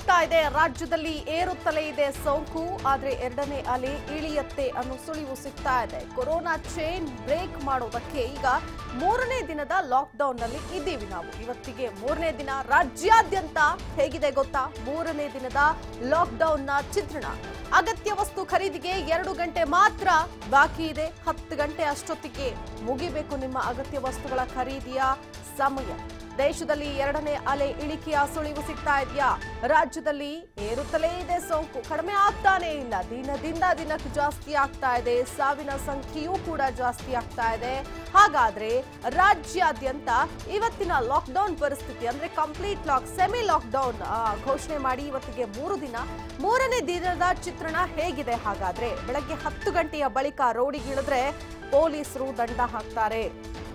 ಆಗ್ತಾ ಇದೆ ರಾಜ್ಯದಲ್ಲಿ ಏರುತ್ತಲೇ ಇದೆ ಸೋಂಕು ಆದ್ರೆ ಎರಡನೇ ಅಲೆ ಇಳಿಯತ್ತೆ ಅನ್ನೋ ಸುಳಿವು ಸಿಗ್ತಾ ಇದೆ ಕೊರೋನಾ ಚೈನ್ ಬ್ರೇಕ್ ಮಾಡೋದಕ್ಕೆ ಈಗ ಮೂರನೇ ದಿನದ ಲಾಕ್ಡೌನ್ ನಲ್ಲಿ ಇದ್ದೀವಿ ನಾವು ಇವತ್ತಿಗೆ ಮೂರನೇ ದಿನ ರಾಜ್ಯಾದ್ಯಂತ ಹೇಗಿದೆ ಗೊತ್ತಾ ಮೂರನೇ ದಿನದ ಲಾಕ್ಡೌನ್ ನ ಚಿತ್ರಣ ಅಗತ್ಯ ವಸ್ತು ಖರೀದಿಗೆ ಎರಡು ಗಂಟೆ ಮಾತ್ರ ಬಾಕಿ ಇದೆ ಹತ್ತು ಗಂಟೆ ಅಷ್ಟೊತ್ತಿಗೆ ಮುಗಿಬೇಕು ನಿಮ್ಮ ಅಗತ್ಯ ವಸ್ತುಗಳ ಖರೀದಿಯ ಸಮಯ ದೇಶದಲ್ಲಿ ಎರಡನೇ ಅಲೆ ಇಳಿಕೆಯ ಸುಳಿವು ಸಿಗ್ತಾ ಇದೆಯಾ ರಾಜ್ಯದಲ್ಲಿ ಏರುತ್ತಲೇ ಇದೆ ಸೋಂಕು ಕಡಿಮೆ ಆಗ್ತಾನೇ ಇಲ್ಲ ದಿನದಿಂದ ದಿನಕ್ಕೆ ಜಾಸ್ತಿ ಆಗ್ತಾ ಇದೆ ಸಾವಿನ ಸಂಖ್ಯೆಯೂ ಕೂಡ ಜಾಸ್ತಿ ಆಗ್ತಾ ಇದೆ ಹಾಗಾದ್ರೆ ರಾಜ್ಯಾದ್ಯಂತ ಇವತ್ತಿನ ಲಾಕ್ಡೌನ್ ಪರಿಸ್ಥಿತಿ ಅಂದ್ರೆ ಕಂಪ್ಲೀಟ್ ಲಾಕ್ ಸೆಮಿ ಲಾಕ್ಡೌನ್ ಘೋಷಣೆ ಮಾಡಿ ಇವತ್ತಿಗೆ ಮೂರು ದಿನ ಮೂರನೇ ದಿನದ ಚಿತ್ರಣ ಹೇಗಿದೆ ಹಾಗಾದ್ರೆ ಬೆಳಗ್ಗೆ ಹತ್ತು ಗಂಟೆಯ ಬಳಿಕ ರೋಡಿಗಿಳಿದ್ರೆ ಪೊಲೀಸರು ದಂಡ ಹಾಕ್ತಾರೆ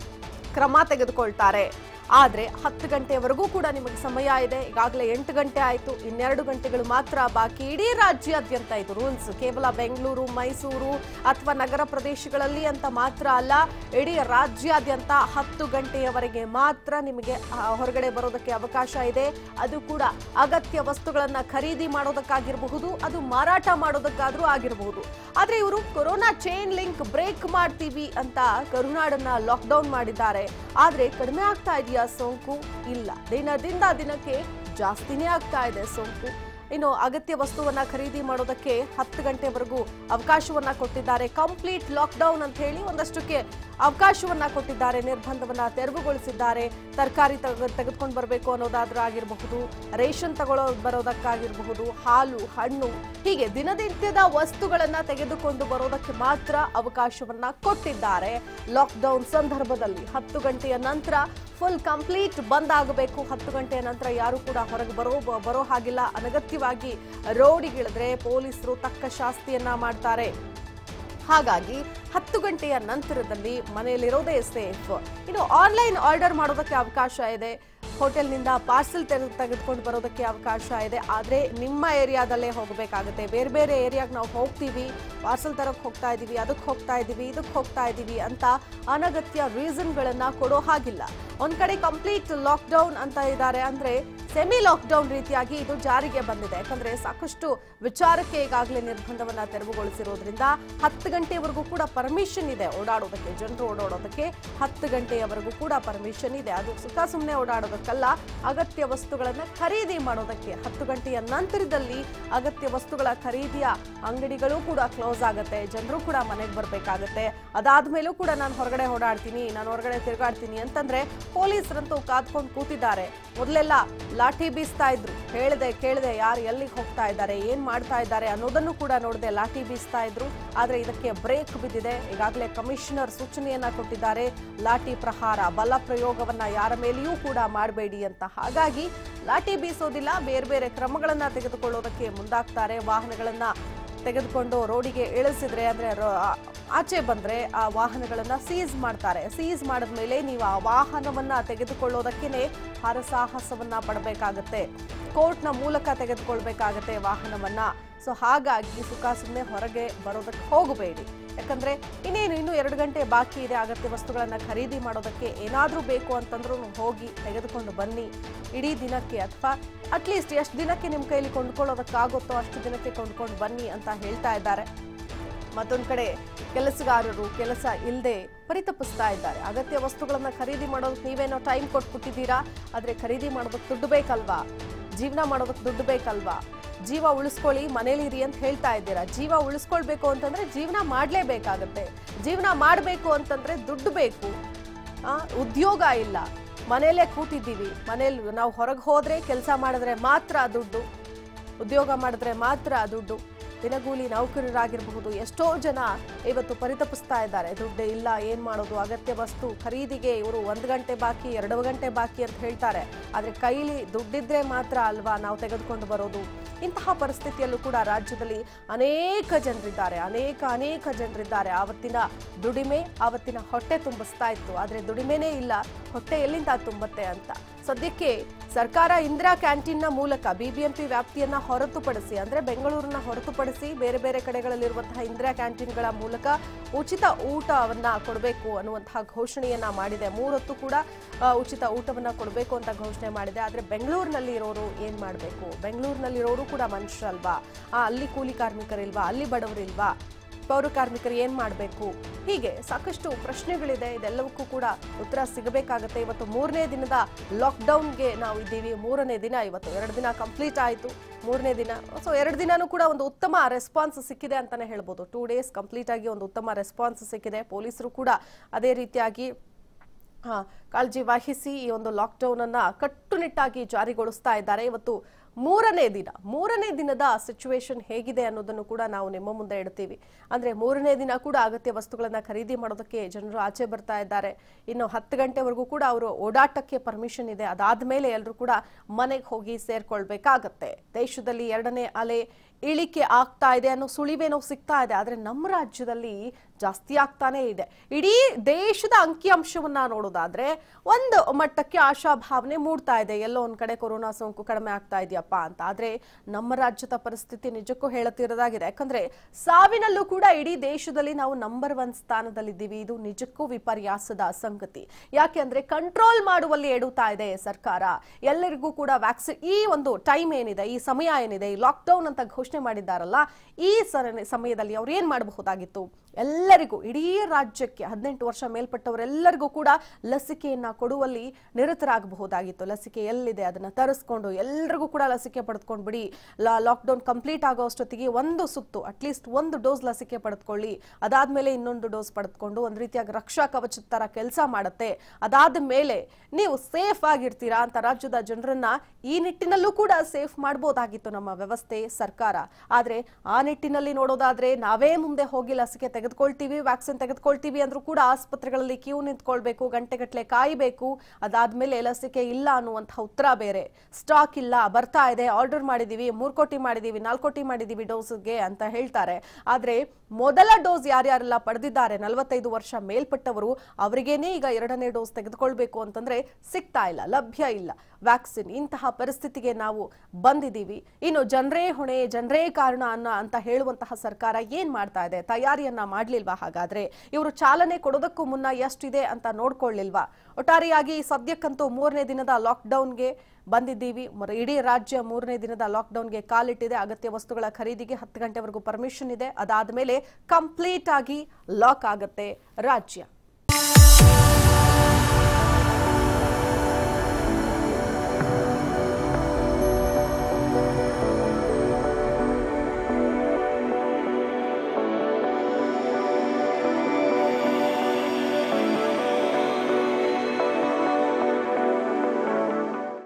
ಕ್ರಮ ತೆಗೆದುಕೊಳ್ತಾರೆ ಆದ್ರೆ ಹತ್ತು ಗಂಟೆವರೆಗೂ ಕೂಡ ನಿಮಗೆ ಸಮಯ ಇದೆ ಈಗಾಗಲೇ ಎಂಟು ಗಂಟೆ ಆಯಿತು ಇನ್ನೆರಡು ಗಂಟೆಗಳು ಮಾತ್ರ ಬಾಕಿ ಇಡೀ ರಾಜ್ಯಾದ್ಯಂತ ಇದು ರೂಲ್ಸ್ ಕೇವಲ ಬೆಂಗಳೂರು ಮೈಸೂರು ಅಥವಾ ನಗರ ಪ್ರದೇಶಗಳಲ್ಲಿ ಅಂತ ಮಾತ್ರ ಅಲ್ಲ ಇಡೀ ರಾಜ್ಯಾದ್ಯಂತ ಹತ್ತು ಗಂಟೆಯವರೆಗೆ ಮಾತ್ರ ನಿಮಗೆ ಆ, ಹೊರಗಡೆ ಬರೋದಕ್ಕೆ ಅವಕಾಶ ಇದೆ ಅದು ಕೂಡ ಅಗತ್ಯ ವಸ್ತುಗಳನ್ನ ಖರೀದಿ ಮಾಡೋದಕ್ಕಾಗಿರಬಹುದು ಅದು ಮಾರಾಟ ಮಾಡೋದಕ್ಕಾದ್ರೂ ಆಗಿರಬಹುದು ಆದ್ರೆ ಇವರು ಕೊರೋನಾ ಚೈನ್ ಲಿಂಕ್ ಬ್ರೇಕ್ ಮಾಡ್ತೀವಿ ಅಂತ ಕರುನಾಡನ್ನ ಲಾಕ್ಡೌನ್ ಮಾಡಿದ್ದಾರೆ ಆದ್ರೆ ಕಡಿಮೆ ಆಗ್ತಾ ಇದೆಯಾ ಸೋಂಕು ಇಲ್ಲ ದಿನದಿಂದ ದಿನಕ್ಕೆ ಜಾಸ್ತಿನೇ ಆಗ್ತಾ ಇದೆ ಸೋಂಕು ಇನ್ನು ಅಗತ್ಯ ವಸ್ತುವನ್ನ ಖರೀದಿ ಮಾಡೋದಕ್ಕೆ ಹತ್ತು ಗಂಟೆವರೆಗೂ ಅವಕಾಶವನ್ನ ಕೊಟ್ಟಿದ್ದಾರೆ ಕಂಪ್ಲೀಟ್ ಲಾಕ್ಡೌನ್ ಅಂತ ಹೇಳಿ ಒಂದಷ್ಟಕ್ಕೆ ಅವಕಾಶವನ್ನ ಕೊಟ್ಟಿದ್ದಾರೆ ನಿರ್ಬಂಧವನ್ನ ತೆರವುಗೊಳಿಸಿದ್ದಾರೆ ತರಕಾರಿ ತೆಗೆದುಕೊಂಡು ಬರಬೇಕು ಅನ್ನೋದಾದ್ರೂ ಆಗಿರಬಹುದು ರೇಷನ್ ತಗೊಳ್ಳೋ ಬರೋದಕ್ಕಾಗಿರಬಹುದು ಹಾಲು ಹಣ್ಣು ಹೀಗೆ ದಿನನಿತ್ಯದ ವಸ್ತುಗಳನ್ನ ತೆಗೆದುಕೊಂಡು ಬರೋದಕ್ಕೆ ಮಾತ್ರ ಅವಕಾಶವನ್ನ ಕೊಟ್ಟಿದ್ದಾರೆ ಲಾಕ್ಡೌನ್ ಸಂದರ್ಭದಲ್ಲಿ ಹತ್ತು ಗಂಟೆಯ ನಂತರ ಫುಲ್ ಕಂಪ್ಲೀಟ್ ಬಂದ್ ಆಗಬೇಕು ಹತ್ತು ಗಂಟೆಯ ನಂತರ ಯಾರು ಕೂಡ ಹೊರಗೆ ಬರೋ ಬರೋ ಹಾಗಿಲ್ಲ ಅನಗತ್ಯವಾಗಿ ರೋಡಿಗಿಳಿದ್ರೆ ಪೊಲೀಸರು ತಕ್ಕ ಶಾಸ್ತಿಯನ್ನ ಮಾಡ್ತಾರೆ ಹಾಗಾಗಿ ಹತ್ತು ಗಂಟೆಯ ನಂತರದಲ್ಲಿ ಮನೆಯಲ್ಲಿರೋದೇ ಸೇಫ್ ಇನ್ನು ಆನ್ಲೈನ್ ಆರ್ಡರ್ ಮಾಡೋದಕ್ಕೆ ಅವಕಾಶ ಇದೆ ಹೋಟೆಲ್ನಿಂದ ಪಾರ್ಸೆಲ್ ತೆಗೆದುಕೊಂಡು ಬರೋದಕ್ಕೆ ಅವಕಾಶ ಇದೆ ಆದರೆ ನಿಮ್ಮ ಏರಿಯಾದಲ್ಲೇ ಹೋಗಬೇಕಾಗುತ್ತೆ ಬೇರೆ ಬೇರೆ ಏರಿಯಾಗೆ ನಾವು ಹೋಗ್ತೀವಿ ಪಾರ್ಸೆಲ್ ತರಕ್ಕೆ ಹೋಗ್ತಾ ಇದ್ದೀವಿ ಅದಕ್ಕೆ ಹೋಗ್ತಾ ಇದ್ದೀವಿ ಇದಕ್ಕೆ ಹೋಗ್ತಾ ಇದ್ದೀವಿ ಅಂತ ಅನಗತ್ಯ ರೀಸನ್ಗಳನ್ನ ಕೊಡೋ ಹಾಗಿಲ್ಲ ಒಂದ್ ಕಡೆ ಕಂಪ್ಲೀಟ್ ಲಾಕ್ಡೌನ್ ಅಂತ ಇದ್ದಾರೆ ಅಂದ್ರೆ ಸೆಮಿ ಲಾಕ್ಡೌನ್ ರೀತಿಯಾಗಿ ಇದು ಜಾರಿಗೆ ಬಂದಿದೆ ಯಾಕಂದ್ರೆ ಸಾಕಷ್ಟು ವಿಚಾರಕ್ಕೆ ಈಗಾಗಲೇ ನಿರ್ಬಂಧವನ್ನ ತೆರವುಗೊಳಿಸಿರೋದ್ರಿಂದ ಹತ್ತು ಗಂಟೆವರೆಗೂ ಕೂಡ ಪರ್ಮಿಷನ್ ಇದೆ ಓಡಾಡೋದಕ್ಕೆ ಜನರು ಓಡಾಡೋದಕ್ಕೆ ಹತ್ತು ಗಂಟೆಯವರೆಗೂ ಕೂಡ ಪರ್ಮಿಷನ್ ಇದೆ ಅದು ಸುಖ ಸುಮ್ಮನೆ ಓಡಾಡೋದಕ್ಕಲ್ಲ ಅಗತ್ಯ ವಸ್ತುಗಳನ್ನ ಖರೀದಿ ಮಾಡೋದಕ್ಕೆ ಹತ್ತು ಗಂಟೆಯ ನಂತರದಲ್ಲಿ ಅಗತ್ಯ ವಸ್ತುಗಳ ಖರೀದಿಯ ಅಂಗಡಿಗಳು ಕೂಡ ಕ್ಲೋಸ್ ಆಗುತ್ತೆ ಜನರು ಕೂಡ ಮನೆಗೆ ಬರಬೇಕಾಗತ್ತೆ ಅದಾದ್ಮೇಲೂ ಕೂಡ ನಾನು ಹೊರಗಡೆ ಓಡಾಡ್ತೀನಿ ನಾನು ಹೊರಗಡೆ ತಿರುಗಾಡ್ತೀನಿ ಅಂತಂದ್ರೆ ಪೊಲೀಸರಂತೂ ಕಾದ್ಕೊಂಡು ಕೂತಿದ್ದಾರೆ ಮೊದಲೆಲ್ಲ ಲಾಠಿ ಬೀಸ್ತಾ ಇದ್ರು ಹೇಳ್ದೆ ಕೇಳದೆ ಯಾರು ಎಲ್ಲಿಗೆ ಹೋಗ್ತಾ ಇದ್ದಾರೆ ಏನ್ ಮಾಡ್ತಾ ಇದ್ದಾರೆ ಅನ್ನೋದನ್ನು ಕೂಡ ನೋಡದೆ ಲಾಠಿ ಬೀಸ್ತಾ ಇದ್ರು ಆದ್ರೆ ಇದಕ್ಕೆ ಬ್ರೇಕ್ ಬಿದ್ದಿದೆ ಈಗಾಗಲೇ ಕಮಿಷನರ್ ಸೂಚನೆಯನ್ನ ಕೊಟ್ಟಿದ್ದಾರೆ ಲಾಠಿ ಪ್ರಹಾರ ಬಲ ಪ್ರಯೋಗವನ್ನ ಯಾರ ಮೇಲೆಯೂ ಕೂಡ ಮಾಡಬೇಡಿ ಅಂತ ಹಾಗಾಗಿ ಲಾಠಿ ಬೀಸೋದಿಲ್ಲ ಬೇರೆ ಬೇರೆ ಕ್ರಮಗಳನ್ನ ತೆಗೆದುಕೊಳ್ಳೋದಕ್ಕೆ ಮುಂದಾಗ್ತಾರೆ ವಾಹನಗಳನ್ನ ತೆಗೆದುಕೊಂಡು ರೋಡಿಗೆ ಇಳಿಸಿದ್ರೆ ಅಂದ್ರೆ ರೋ- ಆ- ಆಚೆ ಬಂದ್ರೆ ಆ ವಾಹನಗಳನ್ನ ಸೀಸ್ ಮಾಡ್ತಾರೆ ಸೀಸ್ ಮಾಡಿದ್ಮೇಲೆ ನೀವು ಆ ವಾಹನವನ್ನ ತೆಗೆದುಕೊಳ್ಳೋದಕ್ಕೇನೆ ಹರಸಾಹಸವನ್ನ ಪಡಬೇಕಾಗತ್ತೆ ಕೋರ್ಟ್ನ ಮೂಲಕ ತೆಗೆದುಕೊಳ್ಬೇಕಾಗತ್ತೆ ವಾಹನವನ್ನ ಸೊ ಹಾಗಾಗಿ ಸುಖ ಸುಮ್ಮನೆ ಹೊರಗೆ ಬರೋದಕ್ಕೆ ಹೋಗಬೇಡಿ ಯಾಕಂದ್ರೆ ಇನ್ನೇನು ಇನ್ನು ಎರಡು ಗಂಟೆ ಬಾಕಿ ಇದೆ ಅಗತ್ಯ ವಸ್ತುಗಳನ್ನ ಖರೀದಿ ಮಾಡೋದಕ್ಕೆ ಏನಾದರೂ ಬೇಕು ಅಂತಂದ್ರೂ ಹೋಗಿ ತೆಗೆದುಕೊಂಡು ಬನ್ನಿ ಇಡೀ ದಿನಕ್ಕೆ ಅಥವಾ ಅಟ್ಲೀಸ್ಟ್ ಎಷ್ಟು ದಿನಕ್ಕೆ ನಿಮ್ಮ ಕೈಲಿ ಕೊಂಡ್ಕೊಳ್ಳೋದಕ್ಕಾಗುತ್ತೋ ಅಷ್ಟು ದಿನಕ್ಕೆ ಕೊಂಡ್ಕೊಂಡು ಬನ್ನಿ ಅಂತ ಹೇಳ್ತಾ ಇದ್ದಾರೆ ಮತ್ತೊಂದ್ ಕಡೆ ಕೆಲಸಗಾರರು ಕೆಲಸ ಇಲ್ಲದೆ ಪರಿತಪಿಸ್ತಾ ಇದ್ದಾರೆ ಅಗತ್ಯ ವಸ್ತುಗಳನ್ನ ಖರೀದಿ ಮಾಡೋದಕ್ಕೆ ನೀವೇನೋ ಟೈಮ್ ಕೊಟ್ಬಿಟ್ಟಿದ್ದೀರಾ ಆದ್ರೆ ಖರೀದಿ ಮಾಡೋದಕ್ಕೆ ದುಡ್ಡು ಬೇಕಲ್ವಾ ಜೀವನ ಮಾಡೋದಕ್ಕೆ ದುಡ್ಡು ಬೇಕಲ್ವಾ ಜೀವ ಉಳಿಸ್ಕೊಳ್ಳಿ ಮನೇಲಿರಿ ಅಂತ ಹೇಳ್ತಾ ಇದ್ದೀರಾ ಜೀವ ಉಳಿಸ್ಕೊಳ್ಬೇಕು ಅಂತಂದ್ರೆ ಜೀವನ ಮಾಡ್ಲೇಬೇಕಾಗತ್ತೆ ಜೀವನ ಮಾಡಬೇಕು ಅಂತಂದ್ರೆ ದುಡ್ಡು ಬೇಕು ಆ, ಉದ್ಯೋಗ ಇಲ್ಲ ಮನೆಯಲ್ಲೇ ಕೂತಿದ್ದೀವಿ ಮನೇಲಿ ನಾವು ಹೊರಗೆ ಹೋದ್ರೆ ಕೆಲಸ ಮಾಡಿದ್ರೆ ಮಾತ್ರ ದುಡ್ಡು ಉದ್ಯೋಗ ಮಾಡಿದ್ರೆ ಮಾತ್ರ ದುಡ್ಡು ದಿನಗೂಲಿ ನೌಕರರಾಗಿರಬಹುದು ಎಷ್ಟೋ ಜನ ಇವತ್ತು ಪರಿತಪಿಸ್ತಾ ಇದ್ದಾರೆ ದುಡ್ಡು ಇಲ್ಲ ಏನ್ ಮಾಡೋದು ಅಗತ್ಯ ವಸ್ತು ಖರೀದಿಗೆ ಇವರು ಒಂದು ಗಂಟೆ ಬಾಕಿ ಎರಡು ಗಂಟೆ ಬಾಕಿ ಅಂತ ಹೇಳ್ತಾರೆ ಆದ್ರೆ ಕೈಲಿ ದುಡ್ಡಿದ್ರೆ ಮಾತ್ರ ಅಲ್ವಾ ನಾವು ತೆಗೆದುಕೊಂಡು ಬರೋದು ಇಂತಹ ಪರಿಸ್ಥಿತಿಯಲ್ಲೂ ಕೂಡ ರಾಜ್ಯದಲ್ಲಿ ಅನೇಕ ಜನರಿದ್ದಾರೆ ಅನೇಕ ಅನೇಕ ಜನರಿದ್ದಾರೆ ಆವತ್ತಿನ ದುಡಿಮೆ ಆವತ್ತಿನ ಹೊಟ್ಟೆ ತುಂಬಿಸ್ತಾ ಇತ್ತು ಆದ್ರೆ ದುಡಿಮೆನೇ ಇಲ್ಲ ಹೊಟ್ಟೆ ಎಲ್ಲಿಂದ ತುಂಬತ್ತೆ ಅಂತ ಸದ್ಯಕ್ಕೆ ಸರ್ಕಾರ ಇಂದಿರಾ ಕ್ಯಾಂಟೀನ್ನ ಮೂಲಕ ಬಿಬಿಎಂಪಿ ವ್ಯಾಪ್ತಿಯನ್ನ ಹೊರತುಪಡಿಸಿ ಅಂದ್ರೆ ಬೆಂಗಳೂರನ್ನ ಹೊರತುಪಡಿಸಿ ಬೇರೆ ಬೇರೆ ಕಡೆಗಳಲ್ಲಿರುವಂತಹ ಇಂದಿರಾ ಕ್ಯಾಂಟೀನ್ಗಳ ಮೂಲಕ ಉಚಿತ ಊಟವನ್ನ ಕೊಡಬೇಕು ಅನ್ನುವಂತಹ ಘೋಷಣೆಯನ್ನ ಮಾಡಿದೆ ಮೂರೊತ್ತು ಕೂಡ ಆ, ಉಚಿತ ಊಟವನ್ನ ಕೊಡಬೇಕು ಅಂತ ಘೋಷಣೆ ಮಾಡಿದೆ ಆದ್ರೆ ಬೆಂಗಳೂರಿನಲ್ಲಿ ಇರೋರು ಏನ್ ಮಾಡಬೇಕು ಬೆಂಗಳೂರಿನಲ್ಲಿರೋರು ಕೂಡ ಮನುಷ್ಯರಲ್ವಾ ಆ, ಅಲ್ಲಿ ಕೂಲಿ ಕಾರ್ಮಿಕರಿಲ್ವಾ ಅಲ್ಲಿ ಬಡವರಿಲ್ವಾ ಪೌರ ಕಾರ್ಮಿಕರು ಏನ್ ಮಾಡಬೇಕು ಹೀಗೆ ಸಾಕಷ್ಟು ಪ್ರಶ್ನೆಗಳಿದೆ ಇದೆಲ್ಲವಕ್ಕೂ ಕೂಡ ಉತ್ತರ ಸಿಗಬೇಕಾಗತ್ತೆ ಇವತ್ತು ಮೂರನೇ ದಿನದ ಲಾಕ್ಡೌನ್ಗೆ ನಾವು ಇದ್ದೀವಿ ಮೂರನೇ ದಿನ ಇವತ್ತು ಎರಡು ದಿನ ಕಂಪ್ಲೀಟ್ ಆಯಿತು ಮೂರನೇ ದಿನ ಸೊ ಎರಡು ದಿನನೂ ಕೂಡ ಒಂದು ಉತ್ತಮ ರೆಸ್ಪಾನ್ಸ್ ಸಿಕ್ಕಿದೆ ಅಂತಾನೆ ಹೇಳ್ಬೋದು ಟೂ ಡೇಸ್ ಕಂಪ್ಲೀಟ್ ಆಗಿ ಒಂದು ಉತ್ತಮ ರೆಸ್ಪಾನ್ಸ್ ಸಿಕ್ಕಿದೆ ಪೊಲೀಸರು ಕೂಡ ಅದೇ ರೀತಿಯಾಗಿ ಆ, ಕಾಳಜಿ ವಹಿಸಿ ಈ ಒಂದು ಲಾಕ್ಡೌನ್ ಅನ್ನ ಕಟ್ಟುನಿಟ್ಟಾಗಿ ಜಾರಿಗೊಳಿಸ್ತಾ ಇದ್ದಾರೆ ಇವತ್ತು ಮೂರನೇ ದಿನ ಮೂರನೇ ದಿನದ ಸಿಚುವೇಶನ್ ಹೇಗಿದೆ ಅನ್ನೋದನ್ನು ಕೂಡ ನಾವು ನಿಮ್ಮ ಮುಂದೆ ಇಡ್ತೀವಿ ಅಂದ್ರೆ ಮೂರನೇ ದಿನ ಕೂಡ ಅಗತ್ಯ ವಸ್ತುಗಳನ್ನ ಖರೀದಿ ಮಾಡೋದಕ್ಕೆ ಜನರು ಆಚೆ ಬರ್ತಾ ಇದ್ದಾರೆ ಇನ್ನು ಹತ್ತು ಗಂಟೆವರೆಗೂ ಕೂಡ ಅವರು ಓಡಾಟಕ್ಕೆ ಪರ್ಮಿಷನ್ ಇದೆ ಅದಾದ್ಮೇಲೆ ಎಲ್ಲರೂ ಕೂಡ ಮನೆಗೆ ಹೋಗಿ ಸೇರ್ಕೊಳ್ಬೇಕಾಗತ್ತೆ ದೇಶದಲ್ಲಿ ಎರಡನೇ ಅಲೆ ಇಳಿಕೆ ಆಗ್ತಾ ಇದೆ ಅನ್ನೋ ಸುಳಿವೇನೋ ಸಿಗ್ತಾ ಇದೆ ಆದ್ರೆ ನಮ್ಮ ರಾಜ್ಯದಲ್ಲಿ ಜಾಸ್ತಿ ಆಗ್ತಾನೇ ಇದೆ ಇಡೀ ದೇಶದ ಅಂಕಿಅಂಶವನ್ನ ನೋಡೋದಾದ್ರೆ ಒಂದು ಮಟ್ಟಕ್ಕೆ ಆಶಾಭಾವನೆ ಮೂಡ್ತಾ ಇದೆ ಎಲ್ಲೋ ಒಂದ್ ಕಡೆ ಕೊರೋನಾ ಸೋಂಕು ಕಡಿಮೆ ಆಗ್ತಾ ಇದೆಯಪ್ಪ ಅಂತ ಆದ್ರೆ ನಮ್ಮ ರಾಜ್ಯದ ಪರಿಸ್ಥಿತಿ ನಿಜಕ್ಕೂ ಹೇಳುತ್ತಿರೋದಾಗಿದೆ ಯಾಕಂದ್ರೆ ಸಾವಿನಲ್ಲೂ ಕೂಡ ಇಡೀ ದೇಶದಲ್ಲಿ ನಾವು ನಂಬರ್ ಒನ್ ಸ್ಥಾನದಲ್ಲಿದ್ದೀವಿ ಇದು ನಿಜಕ್ಕೂ ವಿಪರ್ಯಾಸದ ಸಂಗತಿ ಯಾಕೆ ಅಂದ್ರೆ ಕಂಟ್ರೋಲ್ ಮಾಡುವಲ್ಲಿ ಎಡುತ್ತಾ ಇದೆ ಸರ್ಕಾರ ಎಲ್ಲರಿಗೂ ಕೂಡ ವ್ಯಾಕ್ಸಿನ್ ಈ ಒಂದು ಟೈಮ್ ಏನಿದೆ ಈ ಸಮಯ ಏನಿದೆ ಈ ಲಾಕ್ಡೌನ್ ಅಂತ ಘೋಷಣೆ ಮಾಡಿದ್ದಾರಲ್ಲ ಈ ಸರ- ಸಮಯದಲ್ಲಿ ಅವ್ರು ಏನ್ ಮಾಡಬಹುದಾಗಿತ್ತು ಎಲ್ಲರಿಗೂ ಇಡೀ ರಾಜ್ಯಕ್ಕೆ ಹದಿನೆಂಟು ವರ್ಷ ಮೇಲ್ಪಟ್ಟವರೆಲ್ಲರಿಗೂ ಕೂಡ ಲಸಿಕೆಯನ್ನ ಕೊಡುವಲ್ಲಿ ನಿರತರಾಗಬಹುದಾಗಿತ್ತು ಲಸಿಕೆ ಎಲ್ಲಿದೆ ಅದನ್ನ ತರಿಸ್ಕೊಂಡು ಎಲ್ರಿಗೂ ಕೂಡ ಲಸಿಕೆ ಪಡೆದುಕೊಂಡು ಬಿಡಿ ಲಾಕ್ಡೌನ್ ಕಂಪ್ಲೀಟ್ ಆಗೋ ಅಷ್ಟೊತ್ತಿಗೆ ಒಂದು ಸುತ್ತು ಅಟ್ಲೀಸ್ಟ್ ಒಂದು ಡೋಸ್ ಲಸಿಕೆ ಪಡೆದುಕೊಳ್ಳಿ ಅದಾದ್ಮೇಲೆ ಇನ್ನೊಂದು ಡೋಸ್ ಪಡೆದುಕೊಂಡು ಒಂದ್ ರೀತಿಯಾಗಿ ರಕ್ಷಾ ಕವಚದ ತರ ಕೆಲಸ ಮಾಡುತ್ತೆ ಅದಾದ ಮೇಲೆ ನೀವು ಸೇಫ್ ಆಗಿರ್ತೀರಾ ಅಂತ ರಾಜ್ಯದ ಜನರನ್ನ ಈ ನಿಟ್ಟಿನಲ್ಲೂ ಕೂಡ ಸೇಫ್ ಮಾಡಬಹುದಾಗಿತ್ತು ನಮ್ಮ ವ್ಯವಸ್ಥೆ ಸರ್ಕಾರ ಆದ್ರೆ ಆ ನಿಟ್ಟಿನಲ್ಲಿ ನೋಡೋದಾದ್ರೆ ನಾವೇ ಮುಂದೆ ಹೋಗಿ ಲಸಿಕೆ ತೆಗೆದುಕೊಳ್ತೀವಿ ವ್ಯಾಕ್ಸಿನ್ ತೆಗೆದುಕೊಳ್ತೀವಿ ಅಂದ್ರೂ ಕೂಡ ಆಸ್ಪತ್ರೆಗಳಲ್ಲಿ ಕ್ಯೂ ನಿಂತ್ಕೊಳ್ಬೇಕು ಗಂಟೆಗಟ್ಟಲೆ ಕಾಯಬೇಕು ಅದಾದ್ಮೇಲೆ ಲಸಿಕೆ ಇಲ್ಲ ಅನ್ನುವಂತಹ ಉತ್ತರ ಬೇರೆ ಸ್ಟಾಕ್ ಇಲ್ಲ ಬರ್ತಾ ಇದೆ ಆರ್ಡರ್ ಮಾಡಿದೀವಿ ಮೂರ್ ಕೋಟಿ ಮಾಡಿದೀವಿ ನಾಲ್ಕು ಕೋಟಿ ಮಾಡಿದೀವಿ ಡೋಸ್ಗೆ ಅಂತ ಹೇಳ್ತಾರೆ ಆದ್ರೆ ಮೊದಲ ಡೋಸ್ ಯಾರ್ಯಾರೆಲ್ಲ ಪಡೆದಿದ್ದಾರೆ ನಲವತ್ತೈದು ವರ್ಷ ಮೇಲ್ಪಟ್ಟವರು ಅವರಿಗೇನೆ ಈಗ ಎರಡನೇ ಡೋಸ್ ತೆಗೆದುಕೊಳ್ಬೇಕು ಅಂತಂದ್ರೆ ಸಿಗ್ತಾ ಇಲ್ಲ ಲಭ್ಯ ಇಲ್ಲ ವ್ಯಾಕ್ಸಿನ್ ಇಂತಹ ಪರಿಸ್ಥಿತಿಗೆ ನಾವು ಬಂದಿದ್ದೀವಿ ಇನ್ನು ಜನರೇ ಹೊಣೆ ಜನರೇ ಕಾರಣ ಅನ್ನ ಅಂತ ಹೇಳುವಂತಹ ಸರ್ಕಾರ ಏನ್ ಮಾಡ್ತಾ ಇದೆ ತಯಾರಿಯನ್ನ ಮಾಡ್ಲಿಲ್ವಾ ಹಾಗಾದ್ರೆ ಇವರು ಚಾಲನೆ ಕೊಡೋದಕ್ಕೂ ಮುನ್ನ ಎಷ್ಟಿದೆ ಅಂತ ನೋಡ್ಕೊಳ್ಳಿಲ್ವಾ ಒಟ್ಟಾರೆಯಾಗಿ ಸದ್ಯಕ್ಕಂತೂ ಮೂರನೇ ದಿನದ ಲಾಕ್ಡೌನ್ಗೆ ಬಂದಿದ್ದೀವಿ ಮರ- ಇಡೀ ರಾಜ್ಯ ಮೂರನೇ ದಿನದ ಲಾಕ್ಡೌನ್ಗೆ ಕಾಲಿಟ್ಟಿದೆ ಅಗತ್ಯ ವಸ್ತುಗಳ ಖರೀದಿಗೆ ಹತ್ತು ಗಂಟೆವರೆಗೂ ಪರ್ಮಿಷನ್ ಇದೆ ಅದಾದ್ಮೇಲೆ ಕಂಪ್ಲೀಟ್ ಆಗಿ ಲಾಕ್ ಆಗುತ್ತೆ ರಾಜ್ಯ